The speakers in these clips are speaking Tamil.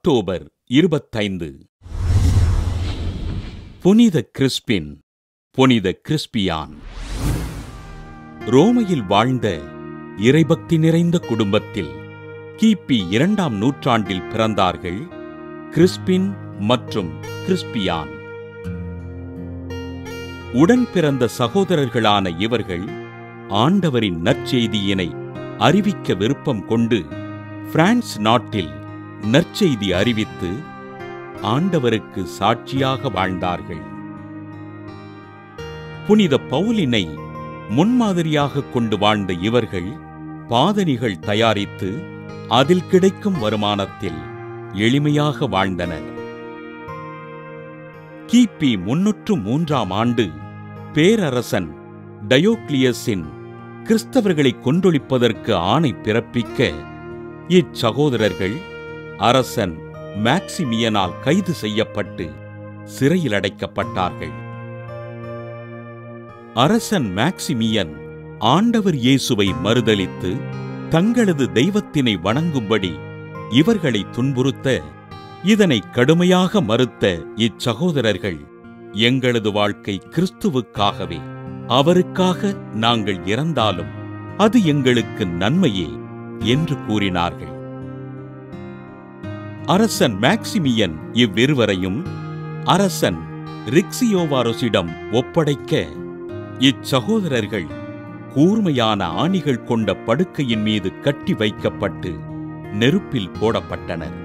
அக்டோபர் இருபத்தைந்து புனித கிறிஸ்பின் புனித கிறிஸ்பியான் ரோமையில் வாழ்ந்த இறைபக்தி நிறைந்த குடும்பத்தில் கிபி இரண்டாம் நூற்றாண்டில் பிறந்தார்கள் கிறிஸ்பின் மற்றும் கிறிஸ்பியான் உடன் பிறந்த சகோதரர்களான இவர்கள் ஆண்டவரின் நற்செய்தியினை அறிவிக்க விருப்பம் கொண்டு பிரான்ஸ் நாட்டில் நற்செய்தி அறிவித்து ஆண்டவருக்கு சாட்சியாக வாழ்ந்தார்கள் புனித பவுலினை முன்மாதிரியாக கொண்டு வாழ்ந்த இவர்கள் பாதணிகள் தயாரித்து அதில் கிடைக்கும் வருமானத்தில் எளிமையாக வாழ்ந்தனர் கிபி முன்னூற்று மூன்றாம் ஆண்டு பேரரசன் டயோக்ளியஸின் கிறிஸ்தவர்களை கொன்றொழிப்பதற்கு ஆணை பிறப்பிக்க இச்சகோதரர்கள் அரசன் மேக்சிமியனால் கைது செய்யப்பட்டு சிறையில் அடைக்கப்பட்டார்கள் அரசன் மேக்சிமியன் ஆண்டவர் இயேசுவை மறுதலித்து தங்களது தெய்வத்தினை வணங்கும்படி இவர்களை துன்புறுத்த இதனை கடுமையாக மறுத்த இச்சகோதரர்கள் எங்களது வாழ்க்கை கிறிஸ்துவுக்காகவே அவருக்காக நாங்கள் இறந்தாலும் அது எங்களுக்கு நன்மையே என்று கூறினார்கள் அரசன் மேக்சிமியன் இவ்விருவரையும் அரசன் ரிக்சியோவாரோசிடம் ஒப்படைக்க இச்சகோதரர்கள் கூர்மையான ஆணிகள் கொண்ட படுக்கையின் மீது கட்டி வைக்கப்பட்டு நெருப்பில் போடப்பட்டனர்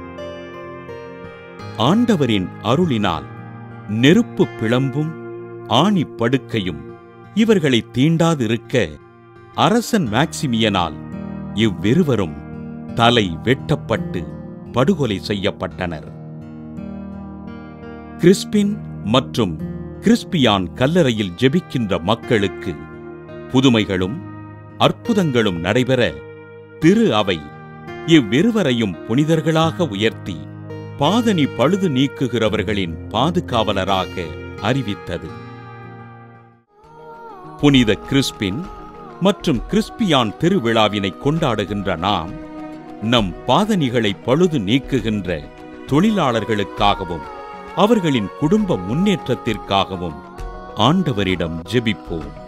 ஆண்டவரின் அருளினால் நெருப்பு பிளம்பும் ஆணி படுக்கையும் இவர்களை தீண்டாதிருக்க அரசன் மேக்சிமியனால் இவ்விருவரும் தலை வெட்டப்பட்டு படுகொலை செய்யப்பட்டனர் கிறிஸ்பின் மற்றும் கிறிஸ்பியான் கல்லறையில் ஜெபிக்கின்ற மக்களுக்கு புதுமைகளும் அற்புதங்களும் நடைபெற திரு அவை இவ்விருவரையும் புனிதர்களாக உயர்த்தி பாதணி பழுது நீக்குகிறவர்களின் பாதுகாவலராக அறிவித்தது புனித கிறிஸ்பின் மற்றும் கிறிஸ்பியான் திருவிழாவினை கொண்டாடுகின்ற நாம் நம் பாதணிகளை பழுது நீக்குகின்ற தொழிலாளர்களுக்காகவும் அவர்களின் குடும்ப முன்னேற்றத்திற்காகவும் ஆண்டவரிடம் ஜெபிப்போம்